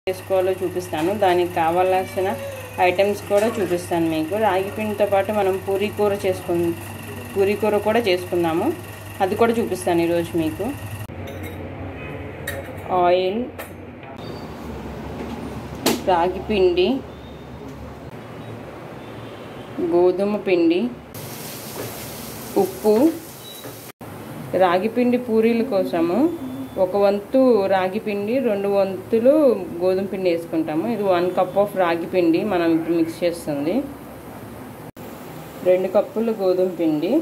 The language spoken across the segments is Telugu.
చేసుకోవాలో చూపిస్తాను దానికి కావాల్సిన ఐటమ్స్ కూడా చూపిస్తాను మీకు రాగి పిండితో పాటు మనం పూరీ కూర చేసుకు పూరీ కూర కూడా చేసుకుందాము అది కూడా చూపిస్తాను ఈరోజు మీకు ఆయిల్ రాగి పిండి గోధుమ పిండి ఉప్పు రాగి పిండి పూరీల కోసము ఒక వంతు రాగి పిండి రెండు వంతులు గోధుమ పిండి వేసుకుంటాము ఇది వన్ కప్ ఆఫ్ రాగి పిండి మనం ఇప్పుడు మిక్స్ చేస్తుంది రెండు కప్పులు గోధుమ పిండి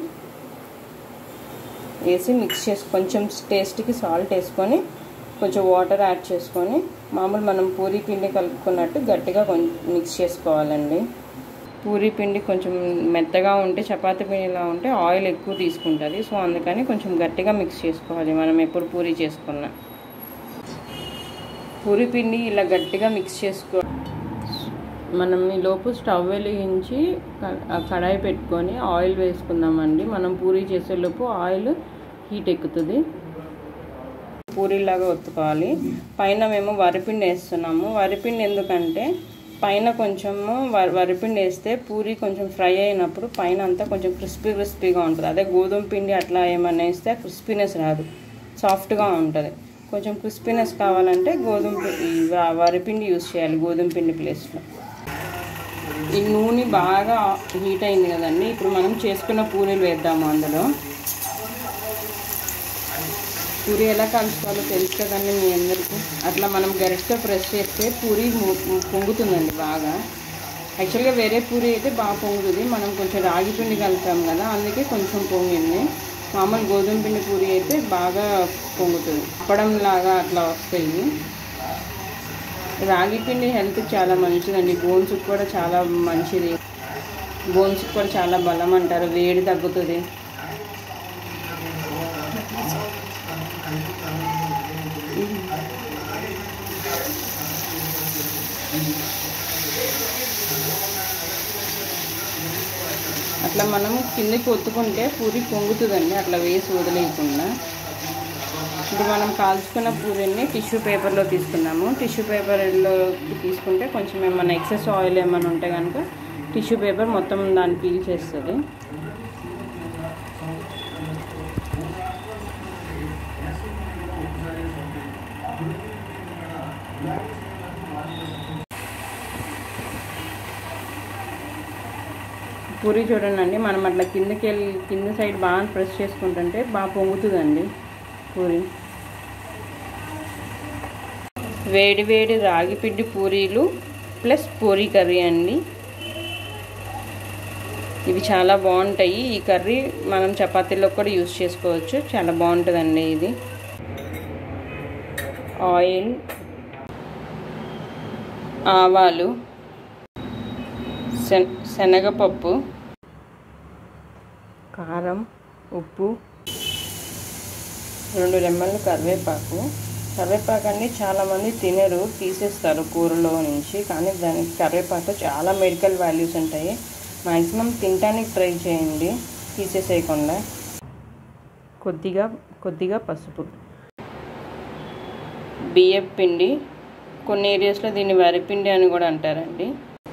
వేసి మిక్స్ చేసి కొంచెం టేస్ట్కి సాల్ట్ వేసుకొని కొంచెం వాటర్ యాడ్ చేసుకొని మామూలు మనం పూరీ పిండి కలుపుకున్నట్టు గట్టిగా కొంచెం మిక్స్ చేసుకోవాలండి పూరీ పిండి కొంచెం మెత్తగా ఉంటే చపాతీ పిండిలా ఉంటే ఆయిల్ ఎక్కువ తీసుకుంటుంది సో అందుకని కొంచెం గట్టిగా మిక్స్ చేసుకోవాలి మనం ఎప్పుడు పూరీ చేసుకున్నా పూరీ పిండి ఇలా గట్టిగా మిక్స్ చేసుకో మనం ఈ లోపు స్టవ్ వెలిగించి కడాయి పెట్టుకొని ఆయిల్ వేసుకుందామండి మనం పూరీ చేసేలోపు ఆయిల్ హీట్ ఎక్కుతుంది పూరీలాగా ఒత్తుకోవాలి పైన మేము వరిపిండి వేస్తున్నాము వరిపిండి ఎందుకంటే పైన కొంచెము వరిపిండి వేస్తే పూరి కొంచెం ఫ్రై అయినప్పుడు పైన అంతా కొంచెం క్రిస్పీ క్రిస్పీగా ఉంటుంది అదే గోధుమ పిండి అట్లా ఏమన్నా వేస్తే క్రిస్పీనెస్ రాదు సాఫ్ట్గా ఉంటుంది కొంచెం క్రిస్పీనెస్ కావాలంటే గోధుమ వరిపిండి యూస్ చేయాలి గోధుమ పిండి ప్లేస్లో ఈ నూనె బాగా హీట్ అయింది కదండి ఇప్పుడు మనం చేసుకున్న పూరీలు వేద్దాము అందులో పూరి ఎలా కలుసుకోవాలో తెలుసు కదండి మీ అందరికీ అట్లా మనం గరిటతో ప్రెస్ చేస్తే పూరి పొంగుతుందండి బాగా యాక్చువల్గా వేరే పూరి అయితే బాగా పొంగుతుంది మనం కొంచెం రాగి పిండి కలుపుతాం కదా అందుకే కొంచెం పొంగింది మామూలు గోధుమ పిండి పూరి అయితే బాగా పొంగుతుంది అప్పడం లాగా అట్లా వస్తాయి రాగి పిండి హెల్త్ చాలా మంచిదండి బోన్స్కి కూడా చాలా మంచిది బోన్స్కి కూడా చాలా బలం అంటారు వేడి తగ్గుతుంది అట్లా మనం కిందకి ఒత్తుకుంటే పూరి పొంగుతుందండి అట్లా వేసి వదిలేయకుండా ఇప్పుడు మనం కాల్చుకున్న పూరిని టిష్యూ పేపర్లో తీసుకున్నాము టిష్యూ పేపర్లో తీసుకుంటే కొంచెం ఏమైనా ఎక్సెస్ ఆయిల్ ఏమైనా ఉంటే కనుక టిష్యూ పేపర్ మొత్తం దాన్ని పీల్ చేస్తుంది పూరి చూడండి మనం అట్లా కిందకి వెళ్ళి కింద సైడ్ బాగా ప్రెస్ చేసుకుంటుంటే బాగా పొంగుతుందండి పూరి వేడి వేడి రాగి పిండి పూరీలు ప్లస్ పూరీ కర్రీ అండి ఇవి చాలా బాగుంటాయి ఈ కర్రీ మనం చపాతీలో కూడా యూస్ చేసుకోవచ్చు చాలా బాగుంటుందండి ఇది ఆయిల్ ఆవాలు శనగపప్పు కారం ఉప్పు రెండు రెమ్మల కరివేపాకు కరివేపాకు అన్ని చాలామంది తినరు తీసేస్తారు కూరలో నుంచి కానీ దానికి కరివేపాకు చాలా మెడికల్ వాల్యూస్ ఉంటాయి మ్యాక్సిమం తినడానికి ట్రై చేయండి తీసేసేయకుండా కొద్దిగా కొద్దిగా పసుపు బియ్యం పిండి కొన్ని ఏరియాస్లో దీన్ని వరిపిండి అని కూడా అంటారండి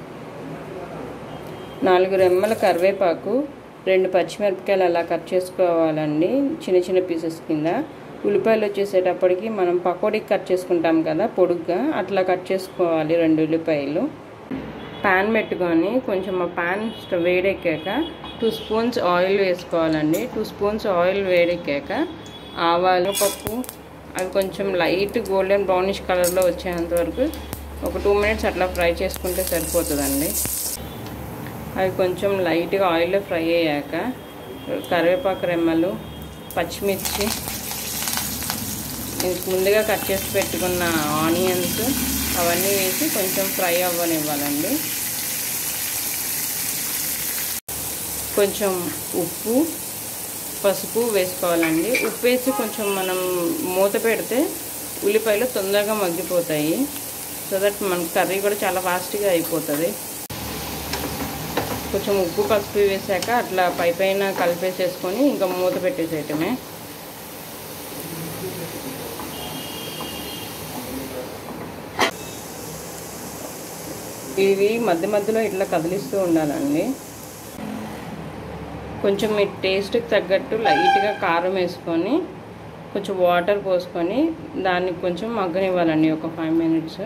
నాలుగు రెమ్మల కరివేపాకు రెండు పచ్చిమిరపకాయలు అలా కట్ చేసుకోవాలండి చిన్న చిన్న పీసెస్ కింద ఉల్లిపాయలు వచ్చేసేటప్పటికి మనం పకోడీకి కట్ చేసుకుంటాం కదా పొడుగ్గా అట్లా కట్ చేసుకోవాలి రెండు ఉల్లిపాయలు ప్యాన్ పెట్టుకొని కొంచెం ఆ ప్యాన్ వేడెక్కాక టూ స్పూన్స్ ఆయిల్ వేసుకోవాలండి టూ స్పూన్స్ ఆయిల్ వేడెక్కాక ఆవాలు పప్పు అవి కొంచెం లైట్ గోల్డెన్ బ్రౌనిష్ కలర్లో వచ్చేంత వరకు ఒక టూ మినిట్స్ అట్లా ఫ్రై చేసుకుంటే సరిపోతుందండి అవి కొంచెం లైట్గా ఆయిల్లో ఫ్రై అయ్యాక కరివేపాకు రెమ్మలు పచ్చిమిర్చి ముందుగా కట్ చేసి పెట్టుకున్న ఆనియన్స్ అవన్నీ వేసి కొంచెం ఫ్రై అవ్వనివ్వాలండి కొంచెం ఉప్పు పసుపు వేసుకోవాలండి ఉప్పు వేసి కొంచెం మనం మూత పెడితే ఉల్లిపాయలు తొందరగా మగ్గిపోతాయి సో దట్ మన కర్రీ కూడా చాలా ఫాస్ట్గా అయిపోతుంది కొంచెం ఉప్పు పసుపు వేసాక అట్లా పై పైన కలిపేసేసుకొని ఇంకా మూత పెట్టేసేయటమే ఇవి మధ్య మధ్యలో ఇట్లా కదిలిస్తూ ఉండాలండి కొంచెం మీ టేస్ట్కి తగ్గట్టు లైట్గా కారం వేసుకొని కొంచెం వాటర్ పోసుకొని దాన్ని కొంచెం మగ్గనివ్వాలండి ఒక ఫైవ్ మినిట్స్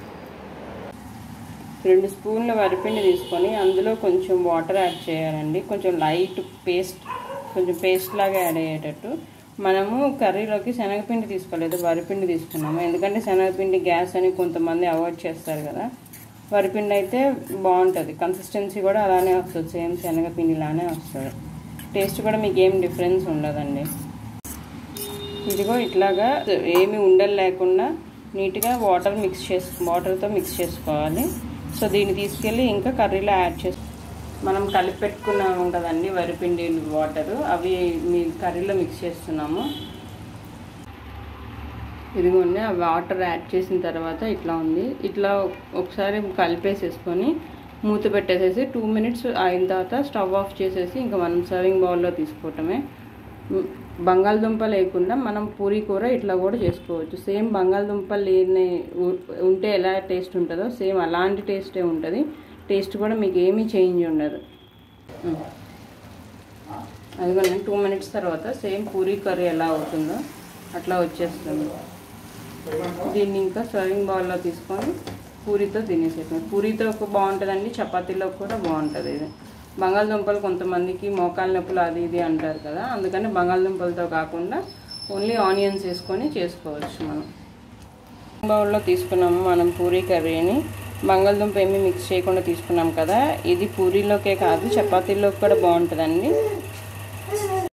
రెండు స్పూన్ల వరిపిండి తీసుకొని అందులో కొంచెం వాటర్ యాడ్ చేయాలండి కొంచెం లైట్ పేస్ట్ కొంచెం పేస్ట్ లాగా యాడ్ అయ్యేటట్టు మనము కర్రీలోకి శనగపిండి తీసుకోలేదు వరిపిండి తీసుకున్నాము ఎందుకంటే శనగపిండి గ్యాస్ అని కొంతమంది అవాయిడ్ చేస్తారు కదా వరిపిండి అయితే బాగుంటుంది కన్సిస్టెన్సీ కూడా అలానే వస్తుంది సేమ్ శనగపిండి లానే వస్తుంది టేస్ట్ కూడా మీకు ఏం డిఫరెన్స్ ఉండదండి ఇదిగో ఇట్లాగా ఏమి ఉండలు లేకుండా నీట్గా వాటర్ మిక్స్ చేసు వాటర్తో మిక్స్ చేసుకోవాలి సో దీన్ని తీసుకెళ్ళి ఇంకా కర్రీలో యాడ్ చేసి మనం కలిపి పెట్టుకున్నాము కదండి వరిపిండి వాటర్ అవి మీ కర్రీలో మిక్స్ చేస్తున్నాము ఇదిగోండి ఆ వాటర్ యాడ్ చేసిన తర్వాత ఇట్లా ఉంది ఇట్లా ఒకసారి కలిపేసేసుకొని మూత పెట్టేసేసి టూ మినిట్స్ అయిన తర్వాత స్టవ్ ఆఫ్ చేసేసి ఇంకా మనం సర్వింగ్ బౌల్లో తీసుకోవటమే బంగాళదుంప లేకుండా మనం పూరీ కూర ఇట్లా కూడా చేసుకోవచ్చు సేమ్ బంగాళదుంప లేని ఉంటే ఎలా టేస్ట్ ఉంటుందో సేమ్ అలాంటి టేస్టే ఉంటుంది టేస్ట్ కూడా మీకు ఏమీ చేంజ్ ఉండదు అదిగోండి టూ మినిట్స్ తర్వాత సేమ్ పూరీ కర్రీ ఎలా అవుతుందో అట్లా వచ్చేస్తుంది దీన్ని ఇంకా సర్వింగ్ బౌల్లో తీసుకొని పూరితో తినేసేసాం పూరితో బాగుంటుందండి చపాతీలో కూడా బాగుంటుంది ఇది బంగాళదుంపలు కొంతమందికి మోకాల నొప్పులు అది ఇది అంటారు కదా అందుకని బంగాళదుంపలతో కాకుండా ఓన్లీ ఆనియన్స్ వేసుకొని చేసుకోవచ్చు మనం బౌల్లో తీసుకున్నాము మనం పూరీ కర్రీని బంగాళదుంప ఏమీ మిక్స్ చేయకుండా తీసుకున్నాం కదా ఇది పూరీలోకే కాదు చపాతీలోకి కూడా బాగుంటుందండి